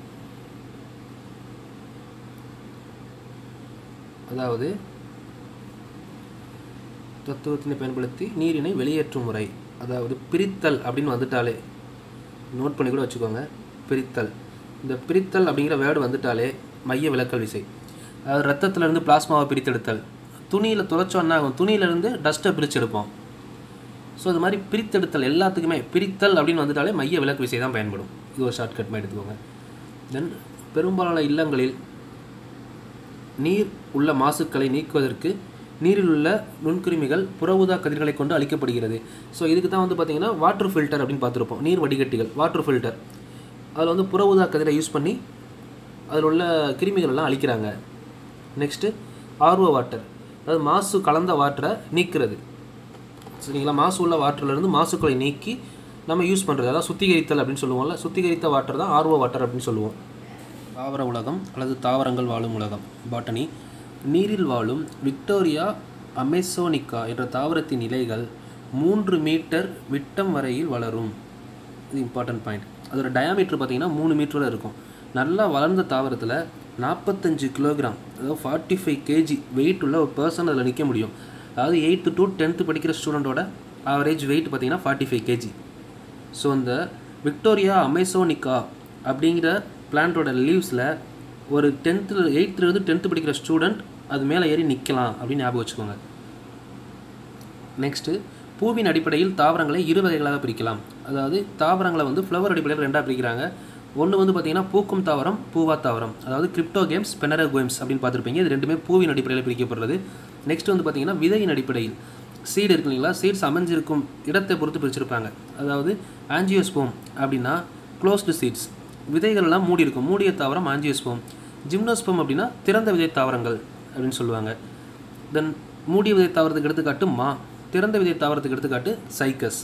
அதாவது தத்துவத்தினை பயன்படுத்தி நீரினை வெளியேற்றும் முறை அதாவது பிரித்தல் அப்படின்னு வந்துட்டாலே நோட் பண்ணி கூட வச்சுக்கோங்க பிரித்தல் இந்த பிரித்தல் அப்படிங்கிற வேர்டு வந்துட்டாலே மைய விலக்கல் விசை அதாவது ரத்தத்துலேருந்து பிளாஸ்மாவை பிரித்தெடுத்தல் துணியில் துளைச்சோன்னா ஆகும் துணியிலேருந்து டஸ்ட்டை பிரிச்செடுப்போம் ஸோ இது மாதிரி பிரித்தெடுத்தல் எல்லாத்துக்குமே பிரித்தல் அப்படின்னு வந்துட்டாலே மைய விலக்கு விசை தான் பயன்படும் இது ஒரு ஷார்ட்கட் மாதிரி எடுத்துக்கோங்க தென் பெரும்பாலான இல்லங்களில் நீர் உள்ள மாசுக்களை நீக்குவதற்கு நீரில் உள்ள நுண்கிருமிகள் புற ஊதா கதிர்களை கொண்டு அழிக்கப்படுகிறது ஸோ இதுக்கு தான் வந்து பார்த்தீங்கன்னா வாட்டர் ஃபில்டர் அப்படின்னு பார்த்துருப்போம் நீர் வடிகட்டிகள் வாட்டர் ஃபில்டர் அதில் வந்து புற ஊதா கதிரை யூஸ் பண்ணி அதில் உள்ள கிருமிகள் எல்லாம் அழிக்கிறாங்க நெக்ஸ்ட்டு ஆர்வ வாட்டர் அதாவது மாசு கலந்த வாட்டரை நீக்கிறது சரிங்களா மாசு உள்ள வாட்டர்லேருந்து மாசுக்களை நீக்கி நம்ம யூஸ் பண்ணுறது அதாவது சுத்திகரித்தல் அப்படின்னு சொல்லுவோம்ல சுத்திகரித்த வாட்டர் தான் ஆர்வ வாட்டர் அப்படின்னு சொல்லுவோம் தாவர உலகம் அல்லது தாவரங்கள் வாழும் உலகம் பாட்டனி நீரில் வாழும் விக்டோரியா அமெசோனிக்கா என்ற தாவரத்தின் இலைகள் மூன்று மீட்டர் விட்டம் வரையில் வளரும் இது இம்பார்ட்டன்ட் பாயிண்ட் அதோட டயாமீட்டர் பார்த்தீங்கன்னா மூணு மீட்டரில் இருக்கும் நல்லா வளர்ந்த தாவரத்தில் நாற்பத்தஞ்சு கிலோகிராம் அதாவது ஃபார்ட்டி ஃபைவ் கேஜி வெயிட் உள்ள ஒரு பர்சன் அதில் நிற்க முடியும் அதாவது எயித்து டு டென்த்து படிக்கிற ஸ்டூடெண்ட்டோட ஆவரேஜ் வெயிட் பார்த்தீங்கன்னா ஃபார்ட்டி ஃபைவ் கேஜி ஸோ இந்த விக்டோரியா அமேசோனிக்கா அப்படிங்கிற பிளான்ட்டோட லீவ்ஸில் ஒரு டென்த்தில் எயித்துலேருந்து டென்த்து படிக்கிற ஸ்டூடெண்ட் அது மேலே ஏறி நிற்கலாம் அப்படின்னு ஞாபகம் வச்சுக்கோங்க நெக்ஸ்ட்டு பூவின் அடிப்படையில் தாவரங்களை இரு வகைகளாக பிரிக்கலாம் அதாவது தாவரங்களை வந்து ஃப்ளவர் அடிப்படையில் ரெண்டாக பிரிக்கிறாங்க ஒன்று வந்து பார்த்தீங்கன்னா பூக்கும் தாவரம் பூவா தாவரம் அதாவது கிரிப்டோ கேம்ஸ் பெனரோ கேம்ஸ் அப்படின்னு பார்த்துருப்பீங்க இது ரெண்டுமே பூவின் அடிப்படையில் பிரிக்கப்படுறது நெக்ஸ்ட் வந்து பார்த்தீங்கன்னா விதையின் அடிப்படையில் சீடு இருக்கு இல்லைங்களா சீட்ஸ் அமைஞ்சிருக்கும் இடத்தை பொறுத்து பிரிச்சிருப்பாங்க அதாவது ஆஞ்சியோஸ்போம் அப்படின்னா க்ளோஸ்டு சீட்ஸ் விதைகள்லாம் மூடி இருக்கும் மூடிய தாவரம் ஆஞ்சியோஸ்போம் ஜிம்னோஸ்போம் அப்படின்னா திறந்த விதை தாவரங்கள் அப்படின்னு சொல்லுவாங்க தென் மூடிய விதை தாவரத்துக்கு எடுத்துக்காட்டு மா திறந்த விதை தாவரத்துக்கு எடுத்துக்காட்டு சைக்கஸ்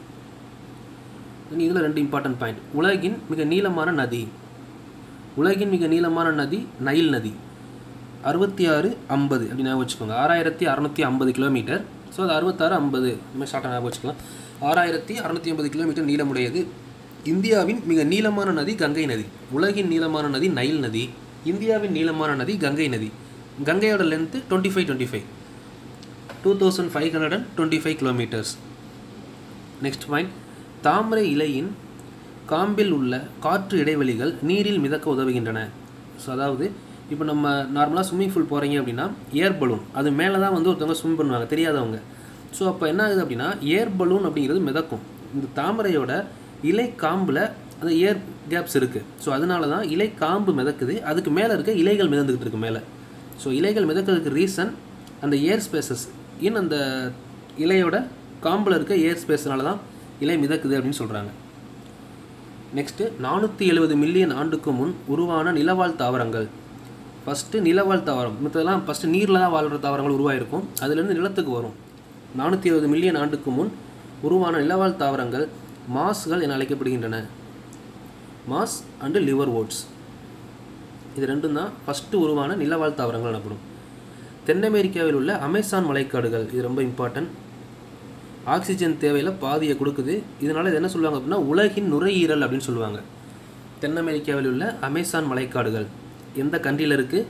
இதில் ரெண்டு இம்பார்ட்டன்ட் பாயிண்ட் உலகின் மிக நீளமான நதி உலகின் மிக நீளமான நதி நைல் நதி அறுபத்தி ஆறு ஐம்பது அப்படின்னு ஞாபகம் வச்சுக்கோங்க ஆறாயிரத்தி அறநூற்றி ஐம்பது கிலோமீட்டர் ஸோ அது அறுபத்தாறு ஐம்பது நம்ம ஷார்ட்டாக ஞாபகம் வச்சுக்கலாம் ஆறாயிரத்தி அறநூற்றி ஐம்பது கிலோமீட்டர் நீளமுடையது இந்தியாவின் மிக நீளமான நதி கங்கை நதி உலகின் நீளமான நதி நைல் நதி இந்தியாவின் நீளமான நதி கங்கை நதி கங்கையோட length twenty five twenty five two thousand five hundred and twenty five kilometres next point தாமரை இலையின் காம்பில் உள்ள காற்று இடைவெளிகள் நீரில் மிதக்க உதவுகின்றன ஸோ அதாவது இப்போ நம்ம நார்மலாக ஸ்விம்மிங் பூல் போகிறீங்க அப்படின்னா ஏர் பலூன் அது மேலே தான் வந்து ஒருத்தவங்க ஸ்விம் பண்ணுவாங்க தெரியாதவங்க ஸோ அப்போ என்ன ஆகுது அப்படின்னா ஏர் பலூன் அப்படிங்கிறது மிதக்கும் இந்த தாமரையோட இலை காம்பில் அந்த ஏர் கேப்ஸ் இருக்குது ஸோ அதனால தான் இலை காம்பு மிதக்குது அதுக்கு மேலே இருக்க இலைகள் மிதந்துக்கிட்டு இருக்கு மேலே ஸோ இலைகள் மிதக்கிறதுக்கு ரீசன் அந்த ஏர் ஸ்பேசஸ் இன் அந்த இலையோட காம்பில் இருக்க ஏர் ஸ்பேஸ்னால தான் இலை மிதக்குது அப்படின்னு சொல்கிறாங்க நெக்ஸ்ட்டு நானூற்றி எழுபது மில்லியன் ஆண்டுக்கு முன் உருவான நிலவாழ் தாவரங்கள் ஃபஸ்ட்டு நிலவாழ் தாவரம் மற்றதெல்லாம் ஃபஸ்ட்டு நீரில் தான் வாழ்கிற தாவரங்கள் உருவாயிருக்கும் அதுலேருந்து நிலத்துக்கு வரும் நானூற்றி எழுபது மில்லியன் ஆண்டுக்கு முன் உருவான நிலவாழ் தாவரங்கள் மாஸ்கள் என அழைக்கப்படுகின்றன மாஸ் அண்டு லிவர் ஓட்ஸ் இது ரெண்டும் தான் ஃபஸ்ட்டு உருவான நிலவாழ் தாவரங்கள் எனப்படும் தென் அமெரிக்காவில் உள்ள அமேசான் மலைக்காடுகள் இது ரொம்ப இம்பார்ட்டன்ட் ஆக்சிஜன் தேவையில் பாதியை கொடுக்குது இதனால் இது என்ன சொல்லுவாங்க அப்படின்னா உலகின் நுரையீரல் அப்படின்னு சொல்லுவாங்க தென் அமெரிக்காவில் உள்ள அமேசான் மலைக்காடுகள் எந்த கண்ட்ரியில் இருக்குது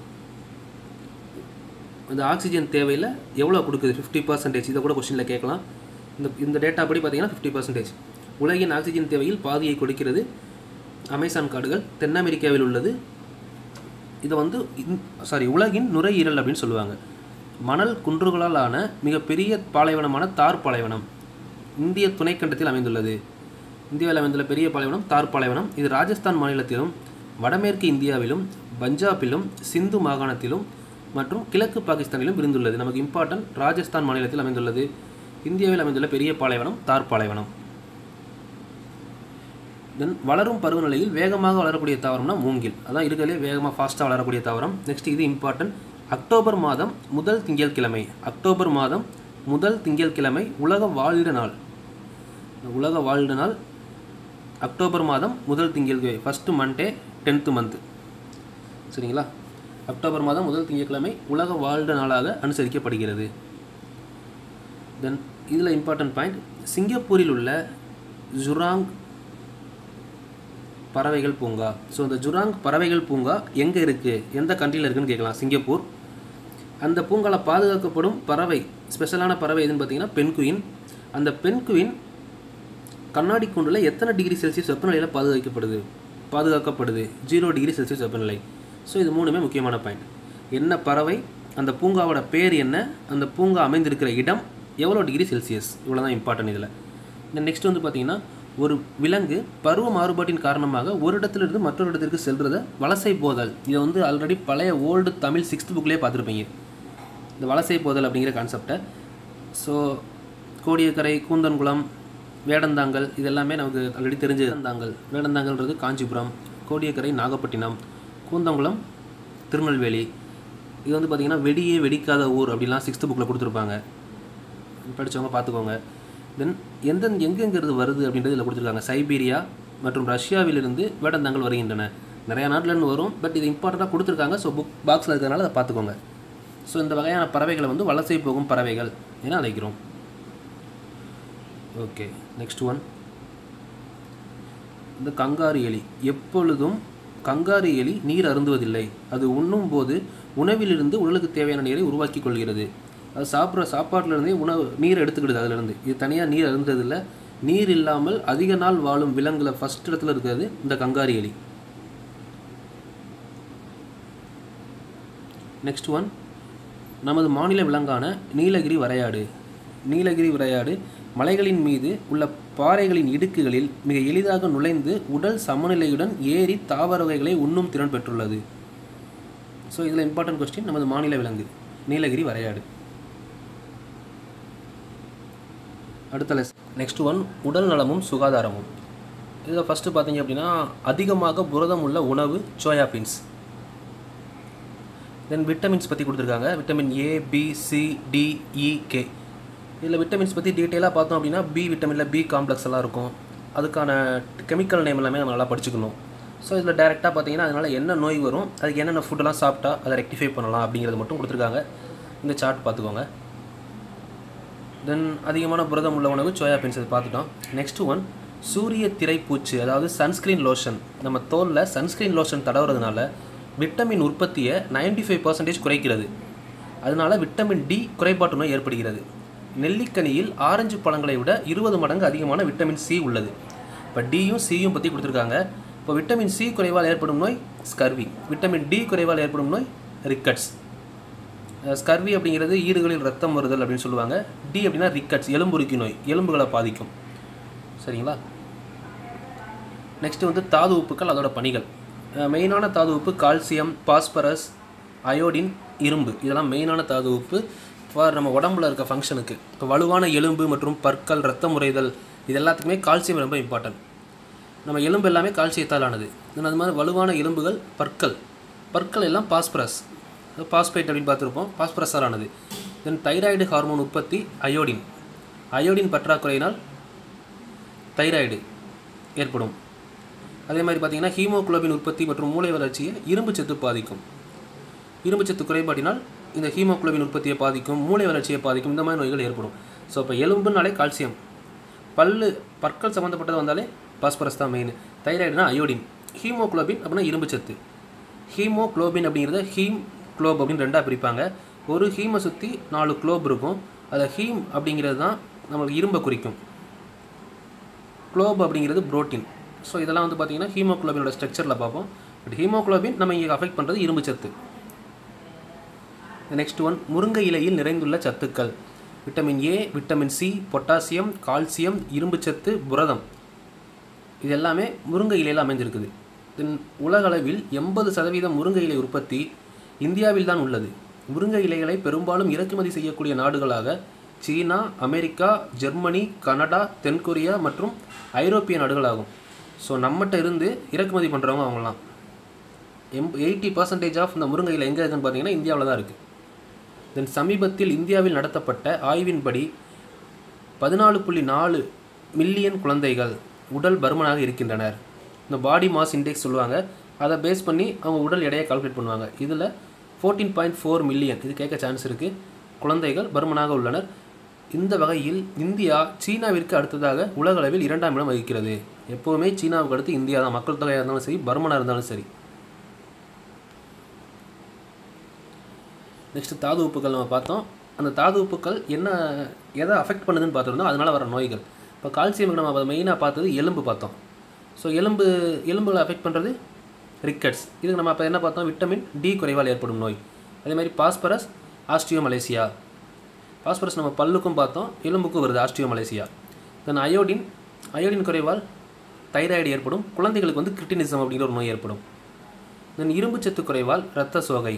இந்த ஆக்சிஜன் தேவையில் எவ்வளோ கொடுக்குது ஃபிஃப்டி பர்சன்டேஜ் இதை கூட கொஸ்டினில் கேட்கலாம் இந்த இந்த டேட்டா படி பார்த்தீங்கன்னா ஃபிஃப்டி பர்சன்டேஜ் உலகின் ஆக்சிஜன் தேவையில் பாதியை கொடுக்கிறது அமேசான் காடுகள் தென் அமெரிக்காவில் உள்ளது இதை வந்து சாரி உலகின் நுரையீரல் அப்படின்னு சொல்லுவாங்க மணல் குன்றுகளால் ஆன மிகப்பெரிய பாலைவனமான தார் பாலைவனம் இந்திய துணைக்கண்டத்தில் அமைந்துள்ளது இந்தியாவில் அமைந்துள்ள பெரிய பாலைவனம் தார் பாலைவனம் இது ராஜஸ்தான் மாநிலத்திலும் வடமேற்கு இந்தியாவிலும் பஞ்சாபிலும் சிந்து மாகாணத்திலும் மற்றும் கிழக்கு பாகிஸ்தானிலும் இருந்துள்ளது நமக்கு இம்பார்ட்டன்ட் ராஜஸ்தான் மாநிலத்தில் அமைந்துள்ளது இந்தியாவில் அமைந்துள்ள பெரிய பாலைவனம் தார் பாலைவனம் தென் வளரும் பருவநிலையில் வேகமாக வளரக்கூடிய தாவரம்னா மூங்கில் அதான் இருக்கிறதுலே வேகமாக ஃபாஸ்ட்டாக வளரக்கூடிய தாவரம் நெக்ஸ்ட் இது இம்பார்ட்டன்ட் அக்டோபர் மாதம் முதல் திங்கட்கிழமை அக்டோபர் மாதம் முதல் திங்கட்கிழமை உலக வாழ்ட நாள் உலக வாழ்ட நாள் அக்டோபர் மாதம் முதல் திங்கட்கிழமை ஃபஸ்ட்டு மண்டே டென்த்து மந்த்து சரிங்களா அக்டோபர் மாதம் முதல் திங்கட்கிழமை உலக வாழ்ட நாளாக அனுசரிக்கப்படுகிறது தென் இதில் இம்பார்ட்டன்ட் பாயிண்ட் சிங்கப்பூரில் உள்ள ஜுராங் பறவைகள் பூங்கா ஸோ இந்த ஜுராங் பறவைகள் பூங்கா எங்கே இருக்குது எந்த கண்ட்ரியில் இருக்குன்னு கேட்கலாம் சிங்கப்பூர் அந்த பூங்காவில் பாதுகாக்கப்படும் பறவை ஸ்பெஷலான பறவை எதுன்னு பார்த்தீங்கன்னா பென்குயின் அந்த பென்குயின் கண்ணாடி கூண்டில் எத்தனை டிகிரி செல்சியஸ் வெப்பநிலையில் பாதுகாக்கப்படுது பாதுகாக்கப்படுது ஜீரோ டிகிரி செல்சியஸ் வெப்பநிலை ஸோ இது மூணுமே முக்கியமான பாயிண்ட் என்ன பறவை அந்த பூங்காவோட பேர் என்ன அந்த பூங்கா அமைந்திருக்கிற இடம் எவ்வளோ டிகிரி செல்சியஸ் இவ்வளோ தான் இம்பார்ட்டன்ட் இதில் நெக்ஸ்ட் வந்து பார்த்தீங்கன்னா ஒரு விலங்கு பருவ மாறுபாட்டின் காரணமாக ஒரு இடத்துலேருந்து மற்றொரு இடத்திற்கு செல்றத வலசை போதல் இதை வந்து ஆல்ரெடி பழைய ஓல்டு தமிழ் சிக்ஸ்த் புக்லேயே பார்த்துருப்பீங்க இந்த வலசை போதல் அப்படிங்கிற கான்செப்டை ஸோ கோடியக்கரை கூந்தன்குளம் வேடந்தாங்கல் இது எல்லாமே நமக்கு ஆல்ரெடி தெரிஞ்சது வேடந்தாங்கல் வேடந்தாங்கல்ன்றது காஞ்சிபுரம் கோடியக்கரை நாகப்பட்டினம் கூந்தங்குளம் திருநெல்வேலி இது வந்து பார்த்திங்கன்னா வெடியே வெடிக்காத ஊர் அப்படிலாம் சிக்ஸ்த் புக்கில் கொடுத்துருப்பாங்க படித்தவங்க பார்த்துக்கோங்க தென் எந்த எங்கெங்கிறது வருது அப்படின்றது இதில் கொடுத்துருக்காங்க சைபீரியா மற்றும் ரஷ்யாவிலிருந்து வேடந்தாங்கல் வருகின்றன நிறையா நாட்டிலேருந்து வரும் பட் இது இம்பார்ட்டண்ட்டாக கொடுத்துருக்காங்க ஸோ புக் பாக்ஸில் இருக்கிறதுனால அதை பார்த்துக்கோங்க ஸோ இந்த வகையான பறவைகளை வந்து வலசை போகும் பறவைகள் என அழைக்கிறோம் ஓகே நெக்ஸ்ட் ஒன் இந்த கங்காரு எலி எப்பொழுதும் கங்காரு எலி நீர் அருந்துவதில்லை அது உண்ணும் போது உணவிலிருந்து உடலுக்கு தேவையான நீரை உருவாக்கி கொள்கிறது அது சாப்பிட்ற சாப்பாட்டிலிருந்தே உணவு நீர் எடுத்துக்கிடுது அதிலிருந்து இது தனியாக நீர் அருந்ததில்லை நீர் இல்லாமல் அதிக நாள் வாழும் விலங்குல ஃபஸ்ட் இடத்துல இருக்கிறது இந்த கங்காரு எலி நெக்ஸ்ட் ஒன் நமது மாநில விலங்கான நீலகிரி வரையாடு நீலகிரி வரையாடு மலைகளின் மீது உள்ள பாறைகளின் இடுக்குகளில் மிக எளிதாக நுழைந்து உடல் சமநிலையுடன் ஏறி தாவர வகைகளை உண்ணும் திறன் பெற்றுள்ளது ஸோ இதில் இம்பார்ட்டன்ட் கொஸ்டின் நமது மாநில விலங்கு நீலகிரி வரையாடு அடுத்த லெஸ் நெக்ஸ்ட் ஒன் உடல் நலமும் சுகாதாரமும் இதில் ஃபஸ்ட்டு பார்த்தீங்க அப்படின்னா அதிகமாக புரதம் உள்ள உணவு சோயா பீன்ஸ் தென் விட்டமின்ஸ் பற்றி கொடுத்துருக்காங்க vitamin A B C D E K இதில் விட்டமின்ஸ் பற்றி டீட்டெயிலாக பார்த்தோம் அப்படின்னா பி விட்டமினில் பி காம்ப்ளெக்ஸ் எல்லாம் இருக்கும் அதுக்கான கெமிக்கல் நேம் எல்லாமே நம்ம நல்லா படிச்சுக்கணும் ஸோ இதில் டேரெக்டாக பார்த்தீங்கன்னா அதனால் என்ன நோய் வரும் அதுக்கு என்னென்ன ஃபுட்டெல்லாம் சாப்பிட்டா அதை ரெக்டிஃபை பண்ணலாம் அப்படிங்கிறது மட்டும் கொடுத்துருக்காங்க இந்த சார்ட் பார்த்துக்கோங்க தென் அதிகமான புரதம் உள்ள உணவு சோயா பீன்ஸ் அது பார்த்துட்டோம் நெக்ஸ்ட் ஒன் சூரிய திரைப்பூச்சு அதாவது சன்ஸ்க்ரீன் லோஷன் நம்ம தோலில் சன்ஸ்க்ரீன் லோஷன் தடவுறதுனால விட்டமின் உற்பத்தியை நைன்டி ஃபைவ் பர்சன்டேஜ் குறைக்கிறது அதனால விட்டமின் டி குறைபாட்டு நோய் ஏற்படுகிறது நெல்லிக்கனியில் ஆரஞ்சு பழங்களை விட இருபது மடங்கு அதிகமான விட்டமின் சி உள்ளது இப்போ டியும் சியும் பற்றி கொடுத்துருக்காங்க இப்போ விட்டமின் சி குறைவால் ஏற்படும் நோய் ஸ்கர்வி விட்டமின் டி குறைவால் ஏற்படும் நோய் ரிக்கட்ஸ் ஸ்கர்வி அப்படிங்கிறது ஈறுகளில் ரத்தம் வருதல் அப்படின்னு சொல்லுவாங்க டி அப்படின்னா ரிக்கட்ஸ் எலும்புருக்கி நோய் எலும்புகளை பாதிக்கும் சரிங்களா நெக்ஸ்ட் வந்து தாது உப்புக்கள் அதோட பணிகள் மெயினான தாது உப்பு கால்சியம் பாஸ்பரஸ் அயோடின் இரும்பு இதெல்லாம் மெயினான தாது உப்பு ஃபார் நம்ம உடம்புல இருக்க ஃபங்க்ஷனுக்கு இப்போ வலுவான எலும்பு மற்றும் பற்கள் ரத்தம் உறைதல் இது எல்லாத்துக்குமே கால்சியம் ரொம்ப இம்பார்ட்டன்ட் நம்ம எலும்பு எல்லாமே கால்சியத்தால் ஆனது தென் அது மாதிரி வலுவான எலும்புகள் பற்கள் பற்கள் எல்லாம் பாஸ்பரஸ் பாஸ்பேட் அப்படின்னு பார்த்துருப்போம் பாஸ்பரஸால் ஆனது தென் தைராய்டு ஹார்மோன் உற்பத்தி அயோடின் அயோடின் பற்றாக்குறையினால் தைராய்டு ஏற்படும் அதே மாதிரி பார்த்தீங்கன்னா ஹீமோகுளோபின் உற்பத்தி மற்றும் மூளை வளர்ச்சியை இரும்பு சத்து பாதிக்கும் இரும்பு சத்து குறைபாட்டினால் இந்த ஹீமோகுளோபின் உற்பத்தியை பாதிக்கும் மூளை வளர்ச்சியை பாதிக்கும் இந்த மாதிரி நோய்கள் ஏற்படும் ஸோ இப்போ எலும்புனாலே கால்சியம் பல்லு பற்கள் சம்மந்தப்பட்டது வந்தாலே பாஸ்பரஸ் தான் மெயின் தைராய்டுனா அயோடின் ஹீமோகுளோபின் அப்படின்னா இரும்பு சத்து ஹீமோகுளோபின் அப்படிங்கிறத ஹீம் குளோப் அப்படின்னு ரெண்டாக பிரிப்பாங்க ஒரு ஹீமை சுற்றி நாலு குளோப் இருக்கும் அதை ஹீம் அப்படிங்கிறது தான் நம்மளுக்கு இரும்பை குறிக்கும் குளோப் அப்படிங்கிறது புரோட்டீன் ஸோ இதெல்லாம் வந்து பார்த்தீங்கன்னா ஹீமோகுளோபினோட ஸ்ட்ரக்சரில் பார்ப்போம் பட் ஹீமோகுளோபின் நம்ம இங்கே அஃபெக்ட் பண்ணுறது இரும்பு சத்து நெக்ஸ்ட் ஒன் முருங்கை இலையில் நிறைந்துள்ள சத்துக்கள் vitamin A vitamin C potassium calcium இரும்புச்சத்து புரதம் இது எல்லாமே முருங்கை இலையில் அமைஞ்சிருக்குது தென் உலகளவில் எண்பது சதவீதம் முருங்கை இலை உற்பத்தி இந்தியாவில் தான் உள்ளது முருங்கை இலைகளை பெரும்பாலும் இறக்குமதி செய்யக்கூடிய நாடுகளாக சீனா அமெரிக்கா ஜெர்மனி கனடா தென்கொரியா மற்றும் ஐரோப்பிய நாடுகளாகும் ஸோ நம்மகிட்ட இருந்து இறக்குமதி பண்ணுறவங்க அவங்களாம் எம் எயிட்டி பர்சன்டேஜ் ஆஃப் இந்த முருங்கை இலை எங்கே இருக்குன்னு பார்த்தீங்கன்னா இந்தியாவில் தான் இருக்குது தென் சமீபத்தில் இந்தியாவில் நடத்தப்பட்ட ஆய்வின்படி பதினாலு புள்ளி நாலு மில்லியன் குழந்தைகள் உடல் பருமனாக இருக்கின்றனர் இந்த பாடி மாஸ் இண்டெக்ஸ் சொல்லுவாங்க அதை பேஸ் பண்ணி அவங்க உடல் எடையை கால்குலேட் பண்ணுவாங்க இதில் ஃபோர்டீன் பாயிண்ட் ஃபோர் மில்லியன் இது கேட்க சான்ஸ் இருக்குது குழந்தைகள் பருமனாக உள்ளனர் இந்த வகையில் இந்தியா சீனாவிற்கு அடுத்ததாக உலகளவில் இரண்டாம் இடம் வகிக்கிறது எப்போவுமே சீனாவுக்கு அடுத்து இந்தியா தான் மக்கள் தொகையாக இருந்தாலும் சரி பருமனாக இருந்தாலும் சரி நெக்ஸ்ட் தாது உப்புக்கள் நம்ம பார்த்தோம் அந்த தாது உப்புக்கள் என்ன எதை அஃபெக்ட் பண்ணுதுன்னு பார்த்துருந்தோம் அதனால் வர நோய்கள் இப்போ கால்சியம் நம்ம மெயினாக பார்த்தது எலும்பு பார்த்தோம் ஸோ எலும்பு எலும்புகளை அஃபெக்ட் பண்ணுறது ரிக்கட்ஸ் இதுக்கு நம்ம அப்போ என்ன பார்த்தோம் விட்டமின் டி குறைவால் ஏற்படும் நோய் அதே மாதிரி பாஸ்பரஸ் ஆஸ்டியோமலேசியா பாஸ்பரஸ் நம்ம பல்லுக்கும் பார்த்தோம் எலும்புக்கும் வருது ஆஸ்டியோமலேசியா தென் அயோடின் அயோடின் குறைவால் தைராய்டு ஏற்படும் குழந்தைகளுக்கு வந்து கிரிட்டினிசம் அப்படிங்கிற ஒரு நோய் ஏற்படும் தென் இரும்புச்சத்து குறைவால் இரத்த சோகை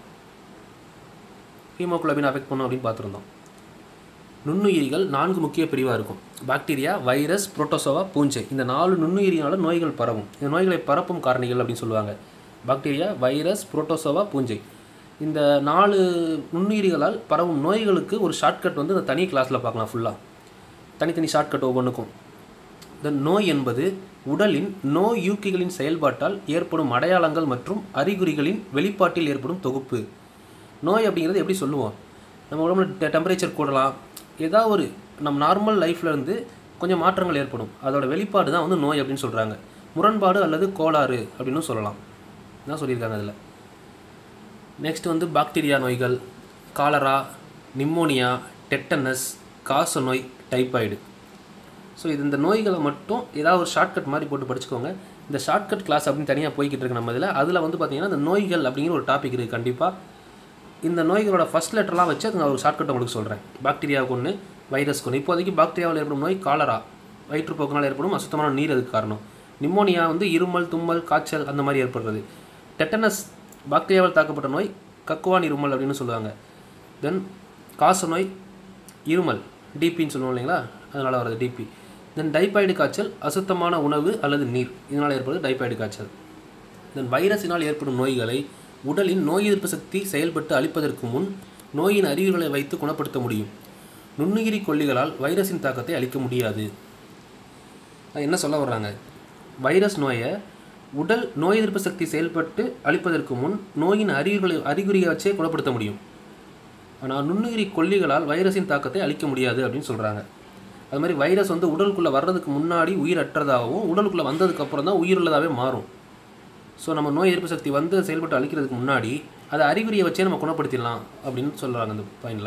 ஹீமோகுளோபின் அஃபெக்ட் பண்ணும் அப்படின்னு பார்த்துருந்தோம் நுண்ணுயிரிகள் நான்கு முக்கிய பிரிவாக இருக்கும் பாக்டீரியா வைரஸ் புரோட்டோசோவா பூஞ்சை இந்த நாலு நுண்ணுயிரினால நோய்கள் பரவும் இந்த நோய்களை பரப்பும் காரணிகள் அப்படின்னு சொல்லுவாங்க பாக்டீரியா வைரஸ் புரோட்டோசோவா பூஞ்சை இந்த நாலு நுண்ணுயிரிகளால் பரவும் நோய்களுக்கு ஒரு ஷார்ட்கட் வந்து இந்த தனி கிளாஸில் பார்க்கலாம் ஃபுல்லாக தனித்தனி ஷார்ட்கட் ஒவ்வொன்றுக்கும் இந்த நோய் என்பது உடலின் நோய் யூக்கிகளின் செயல்பாட்டால் ஏற்படும் அடையாளங்கள் மற்றும் அறிகுறிகளின் வெளிப்பாட்டில் ஏற்படும் தொகுப்பு நோய் அப்படிங்கிறது எப்படி சொல்லுவோம் நம்ம உடம்புல டெம்பரேச்சர் கூடலாம் ஏதாவது ஒரு நம்ம நார்மல் லைஃப்ல இருந்து கொஞ்சம் மாற்றங்கள் ஏற்படும் அதோட வெளிப்பாடு தான் வந்து நோய் அப்படின்னு சொல்கிறாங்க முரண்பாடு அல்லது கோளாறு அப்படின்னு சொல்லலாம் தான் சொல்லியிருக்காங்க அதில் நெக்ஸ்ட் வந்து பாக்டீரியா நோய்கள் காலரா நிம்மோனியா டெட்டனஸ் காச நோய் டைபாய்டு ஸோ இது இந்த நோய்களை மட்டும் ஏதாவது ஒரு ஷார்ட்கட் மாதிரி போட்டு படிச்சுக்கோங்க இந்த ஷார்ட்கட் கிளாஸ் அப்படின்னு தனியாக போய்கிட்டு இருக்கு நம்ம இதில் அதில் வந்து பார்த்தீங்கன்னா இந்த நோய்கள் அப்படிங்கிற ஒரு டாபிக் இருக்குது கண்டிப்பாக இந்த நோய்களோட ஃபஸ்ட் லெட்டர்லாம் வச்சு அது நான் ஒரு ஷார்ட்கட் உங்களுக்கு சொல்கிறேன் பாக்டீரியாவுக்கு ஒன்று வைரஸ்க்கு ஒன்று இப்போதைக்கு பாக்டீரியாவில் ஏற்படும் நோய் காலரா வயிற்றுப்போக்கினால் ஏற்படும் அசுத்தமான நீர் அதுக்கு காரணம் நிம்மோனியா வந்து இருமல் தும்மல் காய்ச்சல் அந்த மாதிரி ஏற்படுறது டெட்டனஸ் பாக்டீரியாவால் தாக்கப்பட்ட நோய் கக்குவான் இருமல் அப்படின்னு சொல்லுவாங்க தென் காச நோய் இருமல் டிபின்னு சொல்லுவோம் இல்லைங்களா அதனால் வருது டிபி தென் டைபாய்டு காய்ச்சல் அசுத்தமான உணவு அல்லது நீர் இதனால் ஏற்படுது டைபாய்டு காய்ச்சல் தென் வைரஸினால் ஏற்படும் நோய்களை உடலின் நோய் எதிர்ப்பு சக்தி செயல்பட்டு அழிப்பதற்கு முன் நோயின் அறிகுறிகளை வைத்து குணப்படுத்த முடியும் நுண்ணுயிரி கொல்லிகளால் வைரஸின் தாக்கத்தை அழிக்க முடியாது அது என்ன சொல்ல வர்றாங்க வைரஸ் நோயை உடல் நோய் எதிர்ப்பு சக்தி செயல்பட்டு அழிப்பதற்கு முன் நோயின் அறிகுறிகளை அறிகுறியை வச்சே குணப்படுத்த முடியும் ஆனால் நுண்ணுயிரி கொல்லிகளால் வைரஸின் தாக்கத்தை அழிக்க முடியாது அப்படின்னு சொல்கிறாங்க அது மாதிரி வைரஸ் வந்து உடலுக்குள்ளே வர்றதுக்கு முன்னாடி உயிரற்றதாகவும் உடலுக்குள்ளே வந்ததுக்கு அப்புறம் தான் உயிருள்ளதாகவே மாறும் ஸோ நம்ம நோய் எதிர்ப்பு சக்தி வந்து செயல்பட்டு அழிக்கிறதுக்கு முன்னாடி அதை அறிகுறியை வச்சே நம்ம குணப்படுத்திடலாம் அப்படின்னு சொல்கிறாங்க அந்த பாயிண்டில்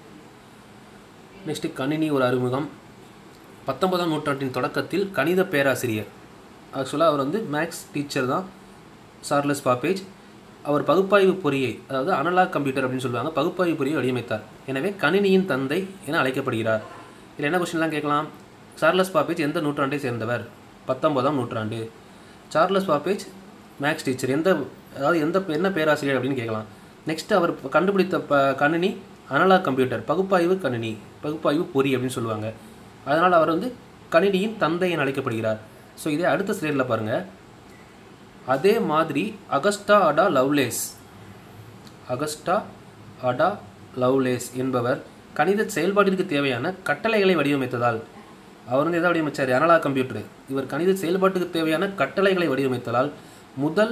நெக்ஸ்ட்டு கணினி ஒரு அறிமுகம் பத்தொன்பதாம் நூற்றாண்டின் தொடக்கத்தில் கணித பேராசிரியர் ஆக்சுவலாக அவர் வந்து மேக்ஸ் டீச்சர் தான் சார்லஸ் பாப்பேஜ் அவர் பகுப்பாய்வு பொறியை அதாவது அனலாக் கம்ப்யூட்டர் அப்படின்னு சொல்லுவாங்க பகுப்பாய்வு பொறியை வடிவமைத்தார் எனவே கணினியின் தந்தை என அழைக்கப்படுகிறார் இதில் என்ன கொஸ்டின்லாம் கேட்கலாம் சார்லஸ் பாப்பேஜ் எந்த நூற்றாண்டை சேர்ந்தவர் பத்தொன்பதாம் நூற்றாண்டு சார்லஸ் பாப்பேஜ் மேக்ஸ் டீச்சர் எந்த அதாவது எந்த என்ன பேராசிரியர் அப்படின்னு கேட்கலாம் நெக்ஸ்ட் அவர் கண்டுபிடித்த ப கணினி அனலாக் கம்ப்யூட்டர் பகுப்பாய்வு கணினி பகுப்பாய்வு பொறி அப்படின்னு சொல்லுவாங்க அதனால் அவர் வந்து கணினியின் தந்தை என அழைக்கப்படுகிறார் ஸோ இதே அடுத்த ஸ்லைடில் பாருங்கள் அதே மாதிரி Agusta Ada Lovelace Agusta Ada Lovelace என்பவர் கணித செயல்பாட்டிற்கு தேவையான கட்டளைகளை வடிவமைத்ததால் அவர் வந்து எதை வடிவமைச்சார் அனலாக் கம்ப்யூட்டர் இவர் கணித செயல்பாட்டுக்கு தேவையான கட்டளைகளை வடிவமைத்ததால் முதல்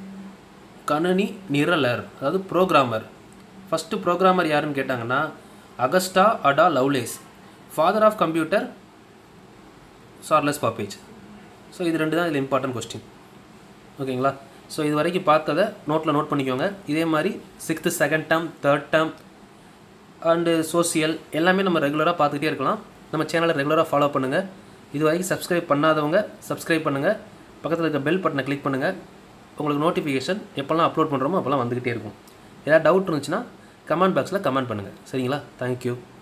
கணினி நிரலர் அதாவது ப்ரோக்ராமர் ஃபஸ்ட்டு ப்ரோக்ராமர் யாருன்னு கேட்டாங்கன்னா Augusta Ada Lovelace father of computer Charles Babbage so இது ரெண்டு தான் இதில் இம்பார்ட்டன்ட் கொஸ்டின் ஓகேங்களா ஸோ இது வரைக்கும் பார்த்ததை நோட்டில் நோட் பண்ணிக்கோங்க இதே மாதிரி sixth second term third term and social எல்லாமே நம்ம ரெகுலராக பார்த்துக்கிட்டே இருக்கலாம் நம்ம சேனலை ரெகுலராக ஃபாலோ பண்ணுங்கள் இது வரைக்கும் சப்ஸ்கிரைப் பண்ணாதவங்க சப்ஸ்கிரைப் பண்ணுங்கள் பக்கத்தில் இருக்க பெல் பட்டனை கிளிக் பண்ணுங்கள் உங்களுக்கு நோட்டிஃபிகேஷன் எப்போல்லாம் அப்லோட் பண்ணுறோமோ அப்போல்லாம் வந்துக்கிட்டே இருக்கும் ஏதாவது டவுட் இருந்துச்சுன்னா கமெண்ட் பாக்ஸில் கமெண்ட் பண்ணுங்கள் சரிங்களா தேங்க்யூ